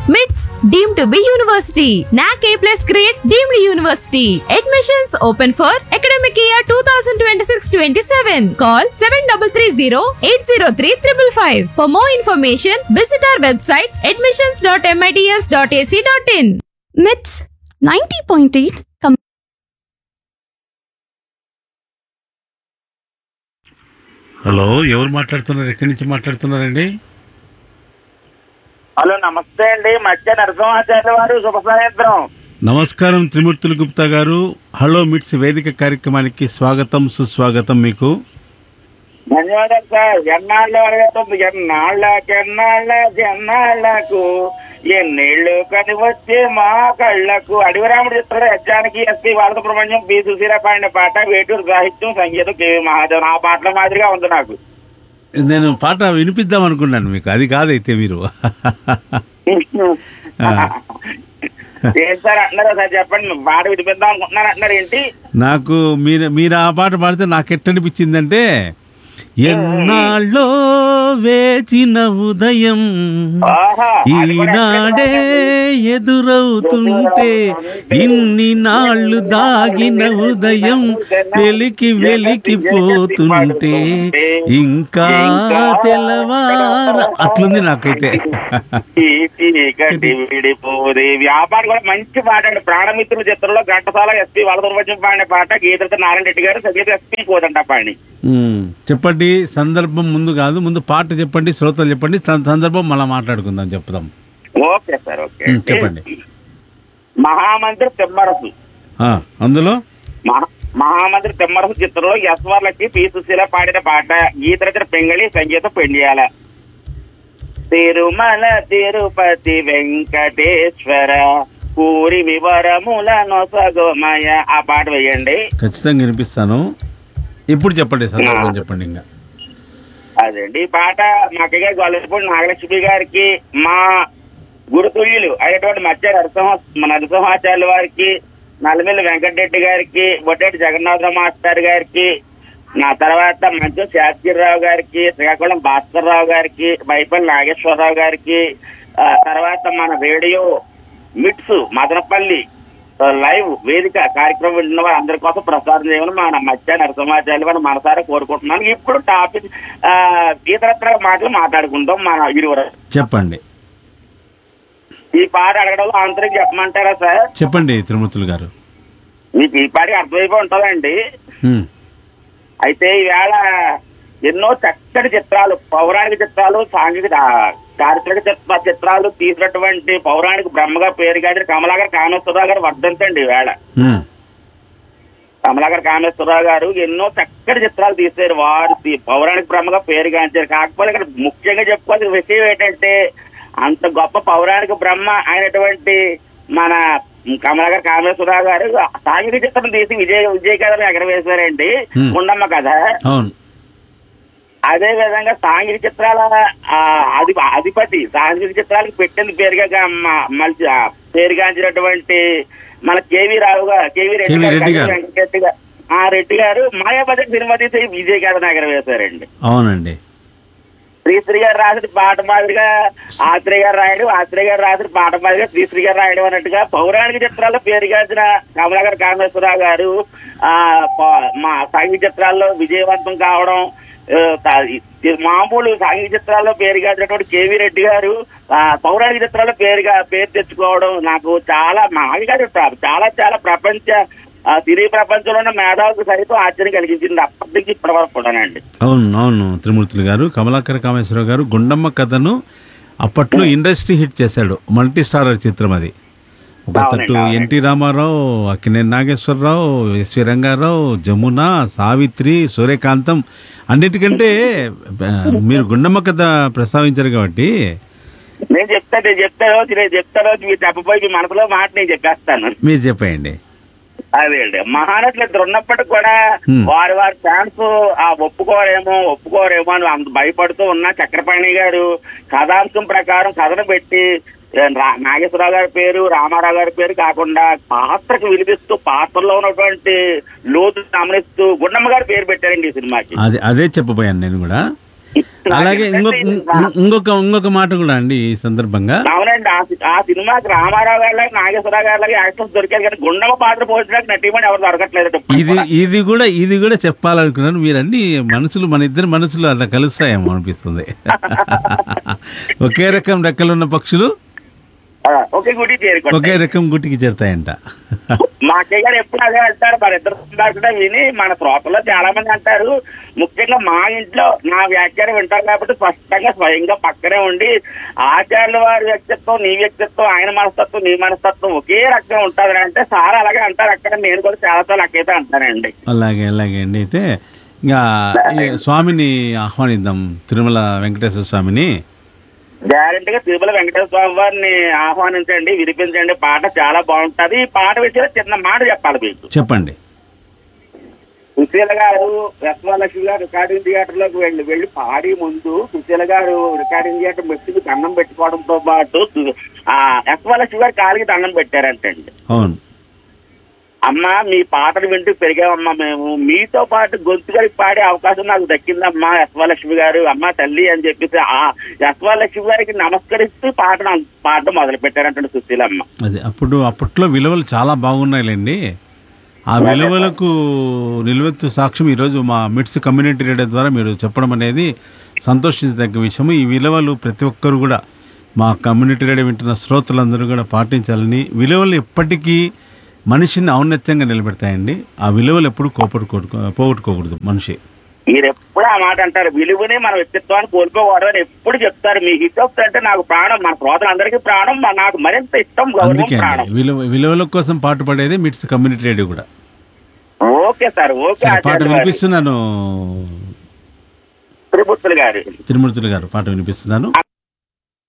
MITS deemed to be university. NAC A plus grade deemed university. Admissions open for academic year 2026-27. Call 7330-803-555. For more information, visit our website admissions.mits.ac.in. మిట్స్ ninety point eight hello ఎవరు మాట్లాడుతున్నారు ఎక్కడి నుంచి మాట్లాడుతున్నారండి hello నమస్తే అండి మధ్య నరసింహాచార్య వారు శుభ సాయంత్రం నమస్కారం త్రిమూర్తులు గుప్తా గారు హలో మిట్స్ వేదిక కార్యక్రమానికి స్వాగతం సుస్వాగతం మీకు ధన్యవాదాలు సార్ ఎన్నాళ్ళు అడగతుంది ఎన్నాళ్ళకెన్నాళ్ళ ఎన్నాళ్ళకు ఎన్నేళ్ళు కని వచ్చే మా కళ్ళకు అడివిరాముడు చిత్రుడు యజ్ఞానికి ఎస్పి వాళ్ళ ప్రపంచం పి సుశీల పాడిన పాట వేటూరు సాహిత్యం సంగీతం కేవి మహాదేవన్ ఆ పాటల మాదిరిగా ఉంది నాకు నేను పాట వినిపిద్దాం అనుకున్నాను మీకు అది కాదైతే మీరు ఏం సార్ అంటున్నారా సార్ చెప్పండి పాట వినిపిద్దాం అనుకుంటున్నారు అంటున్నారు ఏంటి నాకు మీరు మీరు ఆ పాట పాడితే నాకు ఎట్టనిపించిందంటే ఎన్నాళ్ళో వేచిన ఉదయం ఆహా, అది కూడా ఈనాడే ఎదురవుతుంటే ఇన్ని నాళ్ళు దాగిన ఉదయం వెలికి వెలికిపోతుంటే ఇంకా తెల్లవార అట్లుంది నాకైతే ఈ చీకటి విడిపోదే వ్యాపార కూడా మంచి పాట అండి ప్రాణమిత్రుల చిత్రంలో ఘంటసాల ఎస్పీ వలదుర్వచం పాడిన పాట గీతతో నారాయణ రెడ్డి గారు సంగీత ఎస్పీ కోదంట పాడి ఉమ్, చెప్పండి సందర్భం ముందు కాదు ముందు పాట చెప్పండి శ్రోతలు చెప్పండి సం- సందర్భం మళ్ళీ మాట్లాడుకుందాం చెప్దాం ఓకే సార్ ఓకే ఉమ్, చెప్పండి మహామంత్రి తిమ్మరసు ఆ, అందులో మహా- మహామంత్రి తిమ్మరసు చిత్రంలో ఎస్వర్లకి పి సుశీల పాడిన పాట గీత రచన పెంగళి సంగీతం పెండియాల తిరుమల తిరుపతి వెంకటేశ్వర పూరి వివరముల నొసగోమయ ఆ పాట వేయండి ఖచ్చితంగా వినిపిస్తాను ఇప్పుడు చెప్పండి సందర్భం చెప్పండి ఇంకా అదండి ఈ పాట మా అక్కయ్య గొల్లపూడి నాగలక్ష్మి గారికి మా గురుతుల్యులు అయినటువంటి మధ్య నరసింహ మన నరసింహాచార్యుల వారికి నల్లమిల్లి వెంకటరెడ్డి గారికి బొట్టేటి జగన్నాథ మాస్టర్ గారికి నా తర్వాత మంచు శాస్త్రిరావు గారికి శ్రీకాకుళం భాస్కర్రావు గారికి బైపల్లి నాగేశ్వరరావు గారికి ఆ, తర్వాత మన రేడియో మిట్స్ మదనపల్లి ఆ, లైవ్ వేదిక కార్యక్రమం వింటున్న వారు అందరి కోసం ప్రసారం చేయమని మన మధ్య నరసింహాచార్యులు వారిని మనసారా కోరుకుంటున్నాను ఇప్పుడు టాపిక్ ఆ, ఇతరత్ర మాటలు మాట్లాడుకుందాం మన ఇరువురు చెప్పండి ఈ పాట అడగడంలో ఆంతరిక చెప్పమంటారా సార్ చెప్పండి తిరుమతులు గారు మీకు ఈ పాటకి అర్థమైపోయి ఉంటుందండి ఉమ్, అయితే ఈవేళ ఎన్నో చక్కటి చిత్రాలు పౌరాణిక చిత్రాలు సాంఘిక ఆ, చారిత్రక చిత్ర చిత్రాలు తీసినటువంటి పౌరాణిక బ్రహ్మగా పేరుగాడిన కమలాగర్ కామేశ్వరరావు గారు వర్ధంతండి ఈవేళ ఉమ్, కమలాగర్ కామేశ్వరరావు గారు ఎన్నో చక్కటి చిత్రాలు తీశారు వారు తీ- పౌరాణిక బ్రహ్మగా పేరుగాంచారు కాకపోతే ఇక్కడ ముఖ్యంగా చెప్పుకోవాల్సిన విషయం ఏంటంటే అంత గొప్ప పౌరాణిక బ్రహ్మ అయినటువంటి మన కమలాగర్ కామేశ్వరరావు గారు సాంఘిక చిత్రం తీసి విజయ విజయ కథను ఎగరవేశారండి Hmm. గుండమ్మ కథ అవును అదే విధంగా సాంఘిక చిత్రాల ఆ, అధి అధిపతి సాంఘిక చిత్రాలకు పెట్టింది పేరుగా గా- మ- మలిచి ఆ, పేరుగాంచినటువంటి మన కేవీ రావు గారు కేవీ రెడ్డి కేవీ గారు రెడ్డి గారు. వెంకటరెడ్డి గారు ఆ రెడ్డి గారు మాయాబజర్ సినిమా తీసి విజయ్ గారు నగర వేశారండి అవునండి శ్రీశ్రీ గారు రాసిన పాట మాదిరిగా ఆత్రేయ గారు రాయడం ఆత్రేయ గారు రాసిన పాట మాదిరిగా శ్రీశ్రీ గారు రాయడం అన్నట్టుగా పౌరాణిక చిత్రాల్లో పేరుగాంచిన కమలాగర్ కామేశ్వరరావు గారు ఆ ప- మా సాంఘిక చిత్రాల్లో విజయవంతం కావడం ఆ, తా- ఈ మామూలు సాంఘిక చిత్రాల్లో పేరుగాంచినటువంటి కేవీ రెడ్డి గారు ఆ, పౌరాణిక చిత్రాల్లో పేరుగా పేరు తెచ్చుకోవడం నాకు చాలా మామూలుగా చెప్తారు చాలా చాలా ప్రపంచ ఆ, సినీ ప్రపంచంలో ఉన్న మేధావులకు సైతం ఆశ్చర్యం కలిగించింది అప్పటి నుంచి ఇప్పటి వరకు కూడానండి అవును అవును త్రిమూర్తులు గారు కమలాకర కామేశ్వరరావు గారు గుండమ్మ కథను అప్పట్లో ఇండస్ట్రీ హిట్ చేశాడు మల్టీ స్టారర్ చిత్రం అది ఒక అవునండి, తట్టు అవునండి. ఎన్టీ రామారావు అక్కినేని నాగేశ్వరరావు ఎస్వి రంగారావు జమున సావిత్రి సూర్యకాంతం అన్నిటికంటే ఆ, మీరు గుండమ్మ కథ ప్రస్తావించారు కాబట్టి నేను చెప్తా నేను చెప్తా రోజు నేను చెప్తా రోజు మీరు చెప్పబోయి మీ మనసులో మాట నేను చెప్పేస్తాను మీరు చెప్పేయండి అదే అండి మహానటులు ఇద్దరు ఉన్నప్పటికి కూడా Hmm. వారి వారి ఫ్యాన్స్ ఆ ఒప్పుకోరేమో ఒప్పుకోరేమో అని అంత భయపడుతూ ఉన్న చక్రపాణి గారు కథాంశం ప్రకారం కథను పెట్టి ఏ, రా- నాగేశ్వరరావు గారి పేరు రామారావు గారి పేరు కాకుండా పాత్రకు వినిపిస్తూ పాత్రలో ఉన్నటువంటి లోతు గమనిస్తూ గుండమ్మ గారి పేరు పెట్టారండి ఈ సినిమాకి అదే అదే చెప్పబోయాను నేను కూడా అలాగే ఇంకొక ఇం- ఇంకొక ఇంకొక మాట కూడా అండి ఈ సందర్భంగా అవునండి ఆ సి- ఆ సినిమాకి రామారావు గారి లాగా నాగేశ్వరరావు గారి లాగా యాక్టర్స్ దొరికారు కానీ గుండమ్మ పాత్ర పోషడానికి నటీమని ఎవరు దొరకట్లేదు ఇది ఇది కూడా ఇది కూడా చెప్పాలనుకున్నాను మీరు అన్ని మనసులు మన ఇద్దరు మనసులు అలా కలుస్తాయేమో అనిపిస్తుంది ఒకే రకం రెక్కలున్న పక్షులు ఆ, ఒకే గుడి చేరుకోండి ఒకే రకం గుటికి చేరుతాయంట మా అక్కయ్య గారు ఎప్పుడు అదే అంటారు మన ఇద్దరు సంభాషణ విని మన శ్రోతల్లో చాలా మంది అంటారు ముఖ్యంగా మా ఇంట్లో నా వ్యాఖ్యానం వింటారు కాబట్టి స్పష్టంగా స్వయంగా పక్కనే ఉండి ఆచార్యుల వారి వ్యక్తిత్వం నీ వ్యక్తిత్వం ఆయన మనస్తత్వం నీ మనస్తత్వం ఒకే రకంగా ఉంటుంది అంటే సార్ అలాగే అంటారు అక్కడ నేను కూడా చాలా సార్లు అక్కైతే అంటానండి అలాగే అలాగే అండి అయితే ఇంకా ఈ స్వామిని ఆహ్వానిద్దాం తిరుమల వెంకటేశ్వర స్వామిని గ్యారెంటీగా తిరుమల వెంకటేశ్వర స్వామి వారిని ఆహ్వానించండి వినిపించండి పాట చాలా బాగుంటది ఈ పాట విషయంలో చిన్న మాట చెప్పాలి మీకు చెప్పండి సుశీల గారు రత్నలక్ష్మి గారు రికార్డింగ్ థియేటర్ లోకి వెళ్ళి వెళ్ళి పాడి ముందు సుశీల గారు రికార్డింగ్ థియేటర్ మెట్టుకు దండం పెట్టుకోవడంతో పాటు సు- ఆ రత్నలక్ష్మి గారు కాలికి దండం పెట్టారంటండి అవును అమ్మ మీ పాటలు వింటూ పెరిగామమ్మా మేము మీతో పాటు గొంతు గారికి పాడే అవకాశం నాకు దక్కిందమ్మా యశ్వలక్ష్మి గారు అమ్మ తల్లి అని చెప్పేసి ఆ యశ్వలక్ష్మి గారికి నమస్కరిస్తూ పాటను పాడడం మొదలు పెట్టారంటే సుశీలమ్మ అది అప్పుడు అప్పట్లో విలువలు చాలా బాగున్నాయిలేండి ఆ విలువలకు నిలువెత్తు సాక్ష్యం ఈరోజు మా మిట్స్ కమ్యూనిటీ రేడియో ద్వారా మీరు చెప్పడం అనేది సంతోషించదగ్గ విషయము ఈ విలువలు ప్రతి ఒక్కరు కూడా మా కమ్యూనిటీ రేడియో వింటున్న శ్రోతలందరూ కూడా పాటించాలని విలువలు ఎప్పటికీ మనిషిని ఔన్నత్యంగా నిలబెడతాయండి ఆ విలువలు ఎప్పుడు కోపడుకూడదు పోగొట్టుకోకూడదు మనిషి మీరు ఎప్పుడు ఆ మాట అంటారు విలువని మన వ్యక్తిత్వాన్ని కోల్పోకూడదు అని ఎప్పుడు చెప్తారు మీ హితోక్తి అంటే నాకు ప్రాణం మన శ్రోతలందరికీ ప్రాణం మా- నాకు మరింత ఇష్టం గౌరవం అందుకే ప్రాణం అండి విలువ విలువల కోసం పాటుపడేది మిట్స్ కమ్యూనిటీ రేడియో కూడా ఓకే సార్ ఓకే సరే పాట ఆచార్య గారు. వినిపిస్తున్నాను త్రిమూర్తులు గారు తిరుమూర్తులు గారు పాట వినిపిస్తున్నాను